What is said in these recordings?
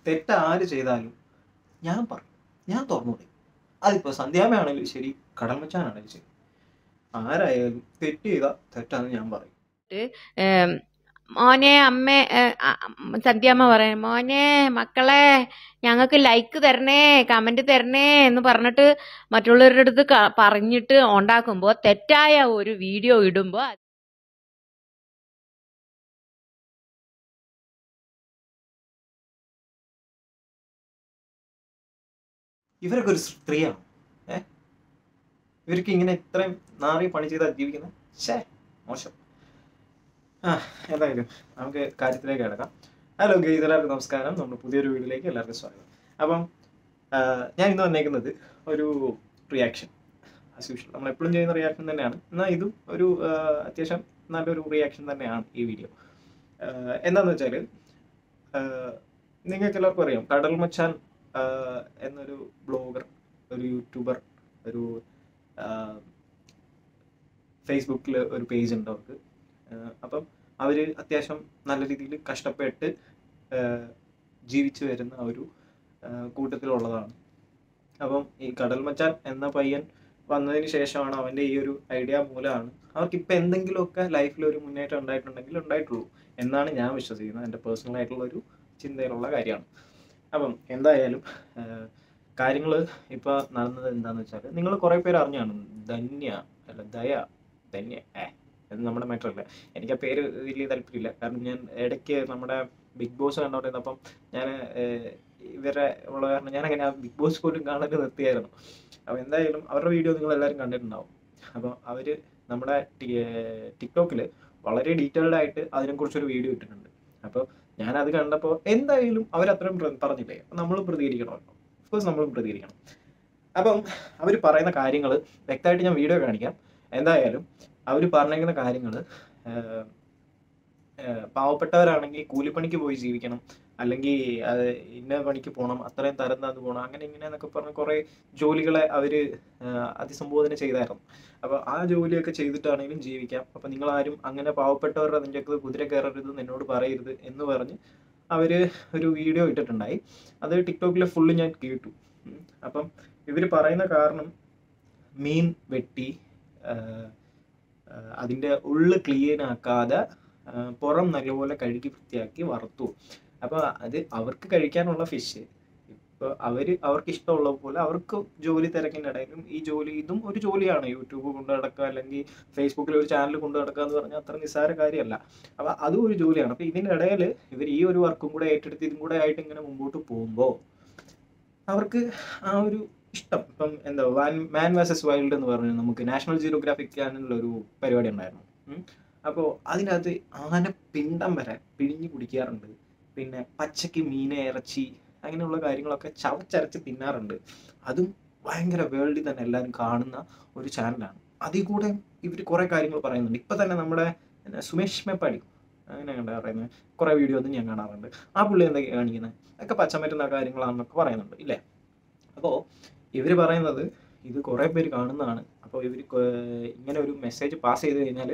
തെറ്റ് ആര് ചെയ്താലും ഞാൻ പറയും ഞാൻ തുറന്നു പറയും അതിപ്പോൾ സന്ധ്യാമയാണെങ്കിലും ശരി കടൽമച്ചാനാണെങ്കിലും ശരി ആരായാലും തെറ്റ് ചെയ്താൽ തെറ്റാന്ന് ഞാൻ പറയും ഏം, മോനെ അമ്മ സന്ധ്യാമ്മ പറയും മോനെ മക്കളെ ഞങ്ങൾക്ക് ലൈക്ക് തരണേ കമന്റ് തരണേ എന്ന് പറഞ്ഞിട്ട് മറ്റുള്ളവരുടെ അടുത്ത് ക- പറഞ്ഞിട്ട് ഉണ്ടാക്കുമ്പോൾ തെറ്റായ ഒരു വീഡിയോ ഇടുമ്പോൾ ഇവരൊക്കെ ഒരു സ്ത്രീയാണ് ഏ ഇവർക്ക് ഇങ്ങനെ ഇത്രയും നാറി പണി ചെയ്താൽ ജീവിക്കുന്നത് ഷേ മോശം ആ എന്തായാലും നമുക്ക് കാര്യത്തിലേക്ക് കിടക്കാം ഹലോ ഗെയ്സ് എല്ലാവർക്കും നമസ്കാരം നമ്മുടെ പുതിയൊരു വീഡിയോയിലേക്ക് എല്ലാവർക്കും സ്വാഗതം അപ്പം ആ, ഞാൻ ഇന്ന് വന്നേക്കുന്നത് ഒരു റിയാക്ഷൻ ആസ് യൂഷ്വൽ നമ്മൾ എപ്പോഴും ചെയ്യുന്ന റിയാക്ഷൻ തന്നെയാണ് എന്നാൽ ഇതും ഒരു ആ, അത്യാവശ്യം നല്ലൊരു റിയാക്ഷൻ തന്നെയാണ് ഈ വീഡിയോ എന്താണെന്ന് വെച്ചാൽ നിങ്ങൾക്ക് എല്ലാവർക്കും അറിയാം കടൽ മച്ചാൻ ആ, എന്നൊരു ബ്ലോഗർ ഒരു യൂട്യൂബർ ഒരു ഫേസ്ബുക്കിൽ ഒരു പേജ് ഉണ്ട് അവർക്ക് ആ, അപ്പം അവർ അത്യാവശ്യം നല്ല രീതിയിൽ കഷ്ടപ്പെട്ട് ആ, ജീവിച്ചു വരുന്ന ഒരു ആ, കൂട്ടത്തിലുള്ളതാണ് അപ്പം ഈ കടൽ മച്ചാൻ എന്ന പയ്യൻ വന്നതിന് ശേഷമാണ് അവൻ്റെ ഈ ഒരു ഐഡിയ മൂലമാണ് അവർക്ക് ഇപ്പം എന്തെങ്കിലുമൊക്കെ ലൈഫിൽ ഒരു മുന്നേറ്റം ഉണ്ടായിട്ടുണ്ടെങ്കിൽ ഉണ്ടായിട്ടുള്ളൂ എന്നാണ് ഞാൻ വിശ്വസിക്കുന്നത് എൻ്റെ പേഴ്സണൽ ആയിട്ടുള്ള ഒരു ചിന്തയിലുള്ള കാര്യമാണ് അപ്പം എന്തായാലും കാര്യങ്ങൾ ഇപ്പോൾ നടന്നത് എന്താണെന്ന് വെച്ചാൽ നിങ്ങൾ കുറേ പേര് അറിഞ്ഞാണ് ധന്യ അല്ല ദയ ധന്യ ഏ അത് നമ്മുടെ മാറ്റർ അല്ല എനിക്ക് ആ പേര് വലിയ താല്പര്യമില്ല കാരണം ഞാൻ ഇടയ്ക്ക് നമ്മുടെ ബിഗ് ബോസ് കണ്ടോണ്ടിരുന്നപ്പം ഞാൻ ഇവരെ ഉള്ള കാരണം ഞാൻ അങ്ങനെ ആ ബിഗ് ബോസ് പോലും കാണാൻ നിർത്തിയായിരുന്നു അപ്പോൾ എന്തായാലും അവരുടെ വീഡിയോ നിങ്ങൾ എല്ലാവരും കണ്ടിട്ടുണ്ടാവും അപ്പോൾ അവർ നമ്മുടെ ടിക്ടോക്കിൽ വളരെ ഡീറ്റെയിൽഡ് ആയിട്ട് അതിനെക്കുറിച്ചൊരു വീഡിയോ ഇട്ടിട്ടുണ്ട് അപ്പോൾ ഞാനത് കണ്ടപ്പോൾ എന്തായാലും അവരത്രയും പ്ര- പറഞ്ഞില്ലേ അപ്പം നമ്മളും പ്രതികരിക്കണമല്ലോ കോഴ്സ് നമ്മളും പ്രതികരിക്കണം അപ്പം അവർ പറയുന്ന കാര്യങ്ങൾ വ്യക്തമായിട്ട് ഞാൻ വീഡിയോ കാണിക്കാം എന്തായാലും അവർ പറഞ്ഞിരിക്കുന്ന കാര്യങ്ങൾ പാവപ്പെട്ടവരാണെങ്കിൽ കൂലിപ്പണിക്ക് പോയി ജീവിക്കണം അല്ലെങ്കിൽ അത് ഇന്ന പണിക്ക് പോകണം അത്രയും തരം താന്ന് പോകണം അങ്ങനെ ഇങ്ങനെ എന്നൊക്കെ പറഞ്ഞ് കുറേ ജോലികളെ അവർ അതിസംബോധന ചെയ്തായിരുന്നു അപ്പോൾ ആ ജോലിയൊക്കെ ചെയ്തിട്ടാണെങ്കിലും ജീവിക്കാം അപ്പോൾ നിങ്ങളാരും അങ്ങനെ പാവപ്പെട്ടവരുടെ അതിൻ്റെ കുതിര കയറരുത് എന്നോട് പറയരുത് എന്ന് പറഞ്ഞ് അവർ ഒരു വീഡിയോ ഇട്ടിട്ടുണ്ടായി അത് ടിക്ടോക്കിൽ ഫുള്ള് ഞാൻ കേട്ടു ഉം. അപ്പം ഇവർ പറയുന്ന കാരണം മീൻ വെട്ടി അതിൻ്റെ ഉള്ള് ക്ലീൻ ആക്കാതെ ആ, പുറം നല്ലപോലെ കഴുകി വൃത്തിയാക്കി വറുത്തു അപ്പോൾ അത് അവർക്ക് കഴിക്കാനുള്ള ഫിഷ് ഇപ്പോൾ അവർ അവർക്ക് ഇഷ്ടമുള്ള പോലെ അവർക്ക് ജോലി തിരക്കിൻ്റെ ഇടയിലും ഈ ജോലി ഇതും ഒരു ജോലിയാണ് യൂട്യൂബ് കൊണ്ട് നടക്കുക അല്ലെങ്കിൽ ഫേസ്ബുക്കിൽ ഒരു ചാനൽ കൊണ്ട് നടക്കുക എന്ന് പറഞ്ഞാൽ അത്ര നിസ്സാര കാര്യമല്ല അപ്പോൾ അതും ഒരു ജോലിയാണ് അപ്പോൾ ഇതിൻ്റെ ഇടയിൽ ഇവർ ഈ ഒരു വർക്കും കൂടെ ഏറ്റെടുത്ത് ഇതും കൂടെ ആയിട്ട് ഇങ്ങനെ മുമ്പോട്ട് പോകുമ്പോൾ അവർക്ക് ആ ഒരു ഇഷ്ടം ഇപ്പം എന്താ വാൻ മാൻ വേഴ്സസ് വൈൽഡ് എന്ന് പറഞ്ഞു നമുക്ക് നാഷണൽ ജിയോഗ്രാഫിക് ചാനലിൽ ഒരു പരിപാടി ഉണ്ടായിരുന്നു ഉം. അപ്പോൾ അതിനകത്ത് ആന പിണ്ടം വരെ പിഴിഞ്ഞു കുടിക്കാറുണ്ട് പിന്നെ പച്ചക്ക് മീനെ ഇറച്ചി അങ്ങനെയുള്ള കാര്യങ്ങളൊക്കെ ചവച്ചരച്ച് തിന്നാറുണ്ട് അതും ഭയങ്കര വേൾഡിൽ തന്നെ എല്ലാവരും കാണുന്ന ഒരു ചാനലാണ് അതിൽ കൂടെ ഇവർ കുറേ കാര്യങ്ങൾ പറയുന്നുണ്ട് ഇപ്പം തന്നെ നമ്മുടെ എന്നാ, സുമേഷ് മേപ്പാടി അങ്ങനെ കണ്ട പറയുന്നത് കുറേ വീഡിയോ ഒന്നും ഞാൻ കാണാറുണ്ട് ആ പുള്ളി എന്തൊക്കെയാണ് കാണിക്കുന്നത് ഒക്കെ പച്ചമറ്റുന്ന കാര്യങ്ങളാണെന്നൊക്കെ പറയുന്നുണ്ട് ഇല്ലേ അപ്പോൾ ഇവർ പറയുന്നത് ഇത് കുറേ പേര് കാണുന്നതാണ് അപ്പോൾ ഇവർ ഇങ്ങനെ ഒരു മെസ്സേജ് പാസ് ചെയ്ത് കഴിഞ്ഞാൽ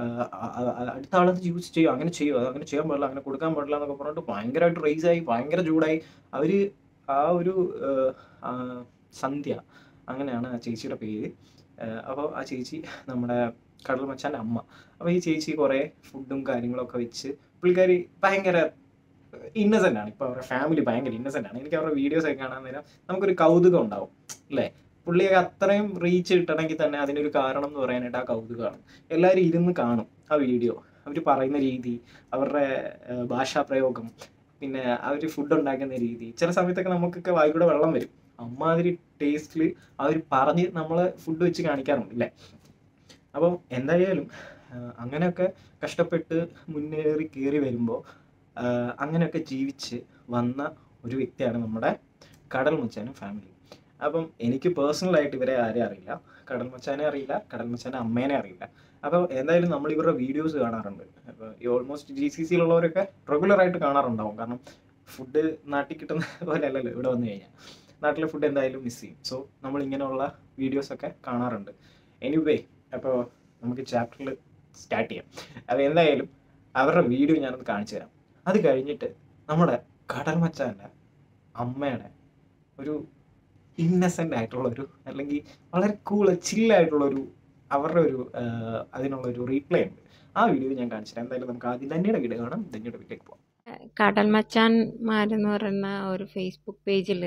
അടുത്ത ആളത് യൂസ് ചെയ്യും അങ്ങനെ ചെയ്യും അത് അങ്ങനെ ചെയ്യാൻ പാടില്ല അങ്ങനെ കൊടുക്കാൻ പാടില്ല എന്നൊക്കെ പറഞ്ഞിട്ട് ഭയങ്കരമായിട്ട് റേസ് ആയി ഭയങ്കര ചൂടായി അവർ ആ ഒരു ആ, ആ, സന്ധ്യ അങ്ങനെയാണ് ആ ചേച്ചിയുടെ പേര് അപ്പോൾ ആ ചേച്ചി നമ്മുടെ കടൽ മച്ചാൻ്റെ അമ്മ അപ്പോൾ ഈ ചേച്ചി കുറേ ഫുഡും കാര്യങ്ങളൊക്കെ വെച്ച് പുള്ളിക്കാരി ഭയങ്കര ഇന്നസെൻ്റ് ആണ് ഇപ്പോൾ അവരുടെ ഫാമിലി ഭയങ്കര ഇന്നസെൻ്റ് ആണ് എനിക്ക് അവരുടെ വീഡിയോസ് ഒക്കെ കാണാൻ നേരം നമുക്കൊരു കൗതുകം ഉണ്ടാവും അല്ലേ പുള്ളിയൊക്കെ അത്രയും റീച്ച് കിട്ടണമെങ്കിൽ തന്നെ അതിനൊരു കാരണം എന്ന് പറയാനായിട്ട് ആ കൗതുകമാണ് എല്ലാവരും ഇരുന്ന് കാണും ആ വീഡിയോ അവർ പറയുന്ന രീതി അവരുടെ ആ, ഭാഷാപ്രയോഗം പിന്നെ അവർ ഫുഡ് ഉണ്ടാക്കുന്ന രീതി ചില സമയത്തൊക്കെ നമുക്കൊക്കെ വായിക്കൂടെ വെള്ളം വരും അമ്മാതിരി ടേസ്റ്റിൽ അവർ പറഞ്ഞ് നമ്മളെ ഫുഡ് വെച്ച് കാണിക്കാറുണ്ട് ഇല്ലേ അപ്പം എന്തായാലും ആ, അങ്ങനെയൊക്കെ കഷ്ടപ്പെട്ട് മുന്നേറി കയറി വരുമ്പോൾ അങ്ങനെയൊക്കെ ജീവിച്ച് വന്ന ഒരു വ്യക്തിയാണ് നമ്മുടെ കടൽ മുച്ചാനും ഫാമിലി അപ്പം എനിക്ക് പേഴ്സണലായിട്ട് ഇവരെ ആരെയും അറിയില്ല കടൽ മച്ചാനെ അറിയില്ല കടൽ മച്ചാൻ്റെ അമ്മേനെ അറിയില്ല അപ്പോൾ എന്തായാലും നമ്മൾ ഇവരുടെ വീഡിയോസ് കാണാറുണ്ട് അപ്പോൾ ഈ ഓൾമോസ്റ്റ് ജി സി സിയിലുള്ളവരൊക്കെ റെഗുലറായിട്ട് കാണാറുണ്ടാവും കാരണം ഫുഡ് നാട്ടിൽ കിട്ടുന്ന പോലെ അല്ലല്ലോ ഇവിടെ വന്നു കഴിഞ്ഞാൽ നാട്ടിലെ ഫുഡ് എന്തായാലും മിസ് ചെയ്യും സോ നമ്മൾ ഇങ്ങനെയുള്ള വീഡിയോസൊക്കെ കാണാറുണ്ട് എനിവേ അപ്പോൾ നമുക്ക് ചാപ്റ്ററിൽ സ്റ്റാർട്ട് ചെയ്യാം അപ്പോൾ എന്തായാലും അവരുടെ വീഡിയോ ഞാനൊന്ന് കാണിച്ചു തരാം അത് കഴിഞ്ഞിട്ട് നമ്മുടെ കടൽ മച്ചാൻ്റെ അമ്മയുടെ ഒരു ഇന്നസെൻ്റ് ആയിട്ടുള്ള ഒരു അല്ലെങ്കിൽ വളരെ കൂള് ചില്ലായിട്ടുള്ള ഒരു അവരുടെ ഒരു ആ, അതിനുള്ള ഒരു റീപ്ലൈ ഉണ്ട് ആ വീഡിയോ ഞാൻ കാണിച്ചിട്ട് എന്തായാലും നമുക്ക് ആദ്യം ധന്യയുടെ വീഡിയോ കാണാം ധന്യയുടെ വീട്ടിലേക്ക് പോകാം കടൽ മച്ചാന്മാരെന്ന് പറയുന്ന ഒരു ഫേസ്ബുക്ക് പേജിൽ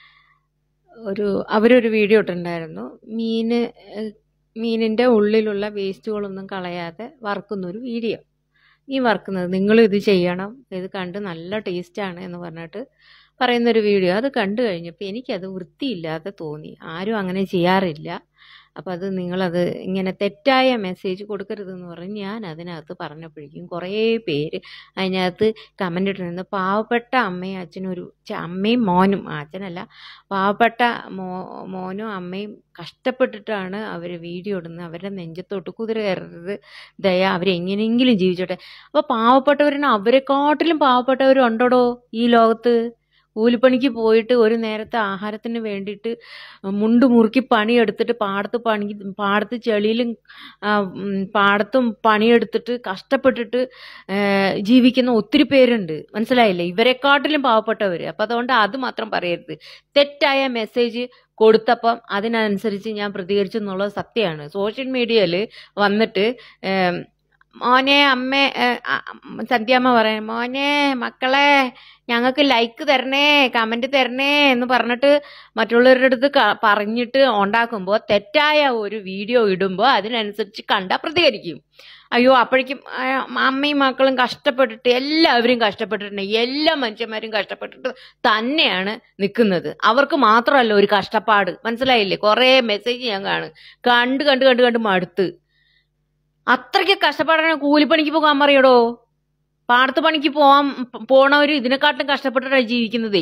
ഒരു അവരൊരു വീഡിയോ ഇട്ടിട്ടുണ്ടായിരുന്നു മീന് ഏഹ്, മീനിൻ്റെ ഉള്ളിലുള്ള വേസ്റ്റുകളൊന്നും കളയാതെ വറുക്കുന്നൊരു വീഡിയോ മീൻ വറുക്കുന്നത് നിങ്ങൾ ഇത് ചെയ്യണം ഇത് കണ്ട് നല്ല ടേസ്റ്റാണ് എന്ന് പറഞ്ഞിട്ട് പറയുന്നൊരു വീഡിയോ അത് കണ്ടു കഴിഞ്ഞപ്പോൾ എനിക്കത് വൃത്തിയില്ലാതെ തോന്നി ആരും അങ്ങനെ ചെയ്യാറില്ല അപ്പോൾ അത് നിങ്ങളത് ഇങ്ങനെ തെറ്റായ മെസ്സേജ് കൊടുക്കരുതെന്ന് പറഞ്ഞ് ഞാൻ അതിനകത്ത് പറഞ്ഞപ്പോഴേക്കും കുറേ പേര് അതിനകത്ത് കമൻ്റ് ഇട്ടിരുന്നു പാവപ്പെട്ട അമ്മയും അച്ഛനും ഒരു ഛെ, അമ്മയും മോനും ആ, അച്ഛനല്ല പാവപ്പെട്ട മോ മോനും അമ്മയും കഷ്ടപ്പെട്ടിട്ടാണ് അവർ വീഡിയോ ഇടുന്നത് അവരുടെ നെഞ്ചത്തോട്ട് കുതിര കയറരുത് ദയ അവരെങ്ങനെയെങ്കിലും ജീവിച്ചോട്ടെ അപ്പോൾ പാവപ്പെട്ടവരിന് അവരെക്കാട്ടിലും പാവപ്പെട്ടവരുണ്ടോടോ ഈ ലോകത്ത് കൂലിപ്പണിക്ക് പോയിട്ട് ഒരു നേരത്തെ ആഹാരത്തിന് വേണ്ടിയിട്ട് മുണ്ട് മുറുക്കി പണിയെടുത്തിട്ട് പാടത്ത് പണി പാടത്ത് ചെളിയിലും ആ, ഉം, പാടത്തും പണിയെടുത്തിട്ട് കഷ്ടപ്പെട്ടിട്ട് ഏഹ്, ജീവിക്കുന്ന ഒത്തിരി പേരുണ്ട് മനസ്സിലായില്ലേ ഇവരെക്കാട്ടിലും പാവപ്പെട്ടവർ അപ്പം അതുകൊണ്ട് അത് മാത്രം പറയരുത് തെറ്റായ മെസ്സേജ് കൊടുത്തപ്പം അതിനനുസരിച്ച് ഞാൻ പ്രതികരിച്ചു എന്നുള്ളത് സത്യമാണ് സോഷ്യൽ മീഡിയയിൽ വന്നിട്ട് ഏം, മോനെ അമ്മ സന്ധ്യാമ്മ പറയാൻ മോനെ മക്കളെ ഞങ്ങൾക്ക് ലൈക്ക് തരണേ കമൻറ്റ് തരണേ എന്ന് പറഞ്ഞിട്ട് മറ്റുള്ളവരുടെ അടുത്ത് ക- പറഞ്ഞിട്ട് ഉണ്ടാക്കുമ്പോൾ തെറ്റായ ഒരു വീഡിയോ ഇടുമ്പോൾ അതിനനുസരിച്ച് കണ്ട പ്രതികരിക്കും അയ്യോ അപ്പോഴേക്കും ആ, അമ്മയും മക്കളും കഷ്ടപ്പെട്ടിട്ട് എല്ലാവരും കഷ്ടപ്പെട്ടിട്ടുണ്ട് എല്ലാ മനുഷ്യന്മാരും കഷ്ടപ്പെട്ടിട്ട് തന്നെയാണ് നിൽക്കുന്നത് അവർക്ക് മാത്രമല്ല ഒരു കഷ്ടപ്പാട് മനസ്സിലായില്ലേ കുറേ മെസ്സേജ് ഞാൻ കാണും കണ്ട് കണ്ട് കണ്ട് കണ്ട് മടുത്ത് അത്രയ്ക്ക് കഷ്ടപ്പാടാണ് കൂലിപ്പണിക്ക് പോകാൻ പറയടോ പാടത്ത് പണിക്ക് പോവാൻ പോണവര് ഇതിനെക്കാട്ടിലും കഷ്ടപ്പെട്ടിട്ടാണ് ജീവിക്കുന്നതേ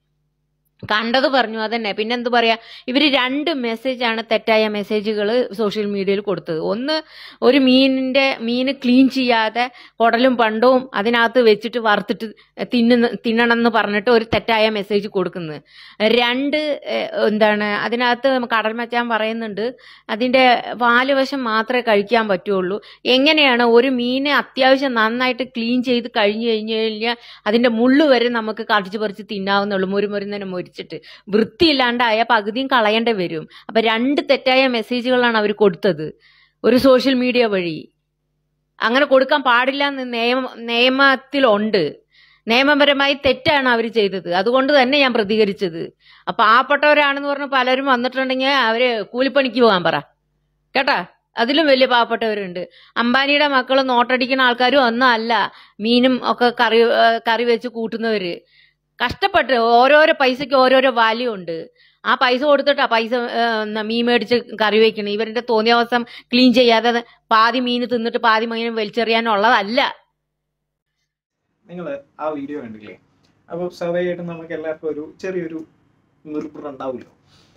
കണ്ടത് പറഞ്ഞു അതന്നെ പിന്നെന്ത് പറയാ ഇവര് രണ്ട് മെസ്സേജാണ് തെറ്റായ മെസ്സേജുകൾ സോഷ്യൽ മീഡിയയിൽ കൊടുത്തത് ഒന്ന് ഒരു മീനിന്റെ മീന് ക്ലീൻ ചെയ്യാതെ കുടലും പണ്ടവും അതിനകത്ത് വെച്ചിട്ട് വറുത്തിട്ട് തിന്നുന്ന തിന്നണം എന്ന് പറഞ്ഞിട്ട് ഒരു തെറ്റായ മെസ്സേജ് കൊടുക്കുന്നത് രണ്ട് ഏഹ്, എന്താണ് അതിനകത്ത് കടൽ മച്ചാൻ പറയുന്നുണ്ട് അതിന്റെ വാലുവശം മാത്രമേ കഴിക്കാൻ പറ്റുള്ളൂ എങ്ങനെയാണ് ഒരു മീനെ അത്യാവശ്യം നന്നായിട്ട് ക്ലീൻ ചെയ്ത് കഴിഞ്ഞു കഴിഞ്ഞു കഴിഞ്ഞാൽ അതിന്റെ മുള്ളു വരെ നമുക്ക് കടിച്ചു പറിച്ച് തിന്നാവുന്നുള്ളൂ മുരുമുരുന്നനെ മുരിച്ചിട്ട് വൃത്തിയില്ലാണ്ടായ പകുതിയും കളയേണ്ടി വരും അപ്പൊ രണ്ട് തെറ്റായ മെസ്സേജുകളാണ് അവർ കൊടുത്തത് ഒരു സോഷ്യൽ മീഡിയ വഴി അങ്ങനെ കൊടുക്കാൻ പാടില്ല എന്ന് നിയമ നിയമത്തിലുണ്ട് നിയമപരമായി തെറ്റാണ് അവർ ചെയ്തത് അതുകൊണ്ട് തന്നെ ഞാൻ പ്രതികരിച്ചത് അപ്പൊ പാവപ്പെട്ടവരാണെന്ന് പറഞ്ഞ് പലരും വന്നിട്ടുണ്ടെങ്കിൽ അവര് കൂലിപ്പണിക്ക് പോകാൻ പറ കേട്ടാ അതിലും വലിയ പാവപ്പെട്ടവരുണ്ട് അംബാനിയുടെ മക്കൾ നോട്ടടിക്കുന്ന ആൾക്കാരും ഒന്നും അല്ല മീനും ഒക്കെ കറി ഏ, കറി വെച്ച് കൂട്ടുന്നവര് കഷ്ടപ്പെട്ട് ഓരോരോ പൈസയ്ക്ക് ഓരോരോ വാല്യൂ ഉണ്ട് ആ പൈസ കൊടുത്തിട്ടാ പൈസ ഏ, എന്നാ മീൻ മേടിച്ച് കറി വെക്കണം ഇവരുടെ തോന്നിയ ക്ലീൻ ചെയ്യാതെ പാതി മീൻ തിന്നിട്ട് പാതി മീൻ വലിച്ചെറിയാനുള്ളതല്ല നിങ്ങൾ ആ വീഡിയോ കണ്ടില്ലേ അപ്പോൾ സ്വാഭാവികമായിട്ടും നമുക്ക് എല്ലാവർക്കും ഒരു ചെറിയൊരു നിർബന്ധം ഉണ്ടാവുമല്ലോ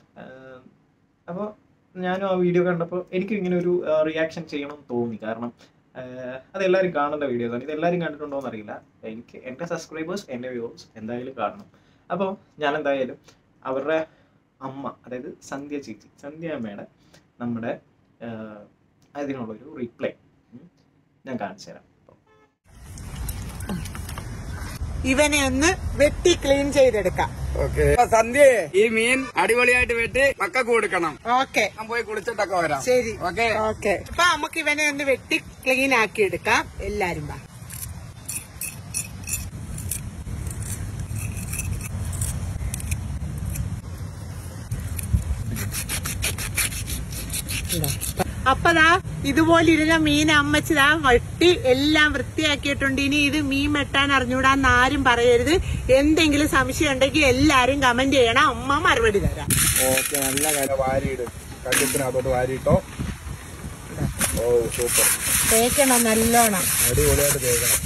അപ്പോൾ ഞാനും ആ വീഡിയോ കണ്ടപ്പോൾ എനിക്ക് ഇങ്ങനെ ഒരു റിയാക്ഷൻ ചെയ്യണം എന്ന് തോന്നി കാരണം ആഹ് അതെല്ലാവരും കാണേണ്ട വീഡിയോസാണ് ഇത് എല്ലാവരും കണ്ടിട്ടുണ്ടോ എന്നറിയില്ല എനിക്ക് എൻ്റെ സബ്സ്ക്രൈബേഴ്സ് എൻ്റെ വ്യൂവേഴ്സ് എന്തായാലും കാണണം അപ്പോൾ ഞാൻ എന്തായാലും അവരുടെ അമ്മ അതായത് സന്ധ്യ ചേച്ചി സന്ധ്യ അമ്മയുടെ നമ്മുടെ ആഹ് അതിനുള്ളൊരു റിപ്ലൈ ഞാൻ കാണിച്ചു തരാം ഇവനെ ഒന്ന് വെട്ടി ക്ലീൻ ചെയ്തെടുക്കാം ഓക്കെ സന്ധ്യ ഈ മീൻ അടിപൊളിയായിട്ട് വെട്ടി മക്കൾക്ക് കൊടുക്കണം ഓക്കെ ഞാൻ പോയി കുളിച്ചിട്ടൊക്കെ വരാം ശരി ഓക്കെ ഓക്കെ അപ്പൊ നമുക്ക് ഇവനെ ഒന്ന് വെട്ടി ക്ലീൻ ആക്കി എടുക്കാം എല്ലാരും വാ അപ്പതാ ഇതുപോലെ ഇരുന്ന മീൻ അമ്മച്ചിതാ വെട്ടി എല്ലാം വൃത്തിയാക്കിയിട്ടുണ്ട് ഇനി ഇത് മീൻ വെട്ടാൻ അറിഞ്ഞൂടാന്ന് ആരും പറയരുത് എന്തെങ്കിലും സംശയം ഉണ്ടെങ്കിൽ എല്ലാരും കമന്റ് ചെയ്യണം അമ്മ മറുപടി തരാം ഓക്കെ നല്ല കാര്യം വാരിയിട് കല്യത്തിനകത്തോട്ട് വാരിയിട്ടോ ഓ സൂപ്പർ തേക്കണം നല്ലോണം അടിപൊളിയായിട്ട് തേക്കണം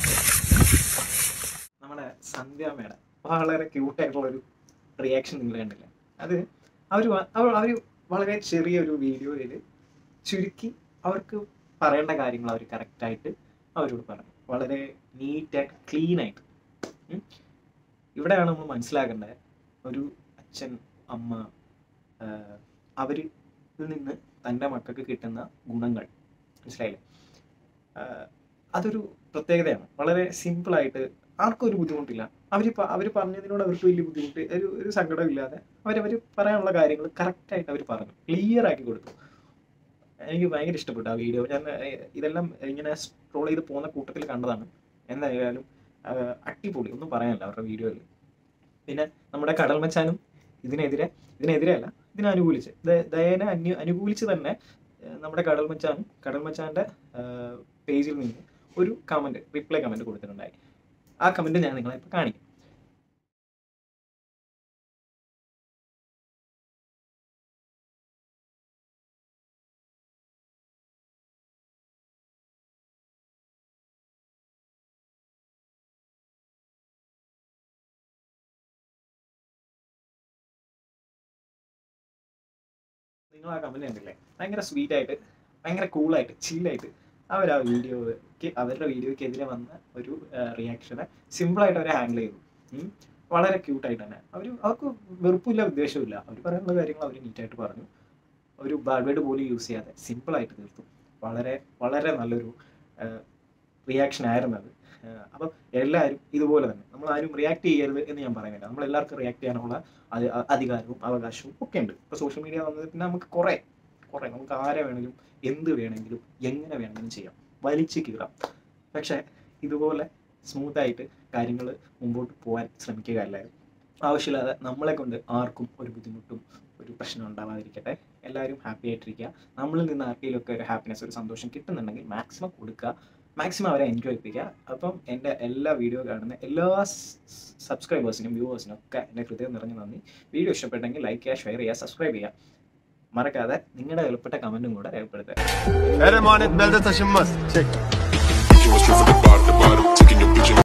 നമ്മുടെ സന്ധ്യാമ്മയുടെ വളരെ ക്യൂട്ടായിട്ടുള്ള ഒരു റിയാക്ഷൻ നിങ്ങൾ കണ്ടില്ലേ അത് അവർ അവർ അവർ വളരെ ചെറിയൊരു വീഡിയോയിൽ ചുരുക്കി അവർക്ക് പറയേണ്ട കാര്യങ്ങൾ അവർ കറക്റ്റായിട്ട് അവരോട് പറഞ്ഞു വളരെ നീറ്റായിട്ട് ക്ലീൻ ആയിട്ട് ഉം. ഇവിടെയാണ് നമ്മൾ മനസ്സിലാക്കേണ്ടത് ഒരു അച്ഛൻ അമ്മ അവർ ഇതിൽ നിന്ന് തൻ്റെ മക്കൾക്ക് കിട്ടുന്ന ഗുണങ്ങൾ മനസ്സിലായില്ലേ ആഹ് അതൊരു പ്രത്യേകതയാണ് വളരെ സിമ്പിളായിട്ട് ആർക്കും ഒരു ബുദ്ധിമുട്ടില്ല അവർ അവർ പറഞ്ഞതിനോട് അവർക്ക് വലിയ ബുദ്ധിമുട്ട് ഒരു ഒരു സങ്കടമില്ലാതെ അവരവർ പറയാനുള്ള കാര്യങ്ങൾ കറക്റ്റായിട്ട് അവർ പറഞ്ഞു ക്ലിയർ ആക്കി കൊടുത്തു എനിക്ക് ഭയങ്കര ഇഷ്ടപ്പെട്ടു ആ വീഡിയോ ഞാൻ ഏർ, ഇതെല്ലാം ഇങ്ങനെ സ്ക്രോൾ ചെയ്ത് പോകുന്ന കൂട്ടത്തിൽ കണ്ടതാണ് എന്തായാലും ആ, അടിപൊളി ഒന്നും പറയാനില്ല അവരുടെ വീഡിയോയിൽ പിന്നെ നമ്മുടെ കടൽ മച്ചാനും ഇതിനെതിരെ ഇതിനെതിരെ അല്ല ഇതിനെ അനുകൂലിച്ച് ദ- ദയനെ അനു അനുകൂലിച്ച് തന്നെ ഏർ, നമ്മുടെ കടൽ മച്ചാനും കടൽ മച്ചാൻ്റെ പേജിൽ നിന്ന് ഒരു കമൻറ്റ് റിപ്ലൈ കമൻറ്റ് കൊടുത്തിട്ടുണ്ടായി ആ കമൻറ്റ് ഞാൻ നിങ്ങളെ ഇപ്പോൾ കാണിക്കും നിങ്ങൾ ആ കമന്റ് കണ്ടില്ലേ ഭയങ്കര സ്വീറ്റ് ആയിട്ട് ഭയങ്കര കൂളായിട്ട് ചില്ലായിട്ട് അവർ ആ വീഡിയോക്ക് അവരുടെ വീഡിയോക്കെതിരെ വന്ന ഒരു റിയാക്ഷനെ സിമ്പിളായിട്ട് അവർ ഹാൻഡിൽ ചെയ്തു ഉം. വളരെ ക്യൂട്ടായിട്ട് തന്നെ അവർ അവർക്ക് വെറുപ്പില്ല ഉദ്ദേശമില്ല അവർ പറയാനുള്ള കാര്യങ്ങൾ അവർ നീറ്റായിട്ട് പറഞ്ഞു ഒരു ബാഡ് വേർഡ് പോലും യൂസ് ചെയ്യാതെ സിമ്പിളായിട്ട് തീർത്തു വളരെ വളരെ നല്ലൊരു റിയാക്ഷൻ ആയിരുന്നു അത് അപ്പം എല്ലാവരും ഇതുപോലെ തന്നെ നമ്മൾ ആരും റിയാക്ട് ചെയ്യരുത് എന്ന് ഞാൻ പറയുന്നില്ല നമ്മൾ എല്ലാവർക്കും റിയാക്ട് ചെയ്യാനുള്ള അത്- അ- അധികാരവും അവകാശവും ഒക്കെ ഉണ്ട് ഇപ്പോൾ സോഷ്യൽ മീഡിയ വന്നത് പിന്നെ നമുക്ക് കുറേ കുറേ നമുക്ക് ആരെ വേണമെങ്കിലും എന്ത് വേണമെങ്കിലും എങ്ങനെ വേണമെങ്കിലും ചെയ്യാം വലിച്ചു കീറാം പക്ഷേ ഇതുപോലെ സ്മൂത്തായിട്ട് കാര്യങ്ങൾ മുമ്പോട്ട് പോകാൻ ശ്രമിക്കുക എല്ലാവരും ആവശ്യമില്ലാതെ നമ്മളെ കൊണ്ട് ആർക്കും ഒരു ബുദ്ധിമുട്ടും ഒരു പ്രശ്നം ഉണ്ടാവാതിരിക്കട്ടെ എല്ലാവരും ഹാപ്പി ആയിട്ടിരിക്കുക നമ്മളിൽ നിന്ന് ആർക്കെങ്കിലും ഒക്കെ ഒരു ഹാപ്പിനെസ് ഒരു സന്തോഷം കിട്ടുന്നുണ്ടെങ്കിൽ മാക്സിമം കൊടുക്കുക മാക്സിമം അവരെ എൻജോയ് ചെയ്യിപ്പിക്കുക അപ്പം എൻ്റെ എല്ലാ വീഡിയോ കാണുന്ന എല്ലാ സബ്സ്ക്രൈബേഴ്സിനും വ്യൂവേഴ്സിനും ഒക്കെ എൻ്റെ ഹൃദയം നിറഞ്ഞു നന്ദി വീഡിയോ ഇഷ്ടപ്പെട്ടെങ്കിൽ ലൈക്ക് ചെയ്യുക ഷെയർ ചെയ്യുക സബ്സ്ക്രൈബ് ചെയ്യുക മറക്കാതെ നിങ്ങളുടെ എളുപ്പപ്പെട്ട കമൻറ്റും കൂടെ രേഖപ്പെടുത്തുക Her emanet belde taşınmaz. Çek. You was straight from the bottom to bottom, taking your bitch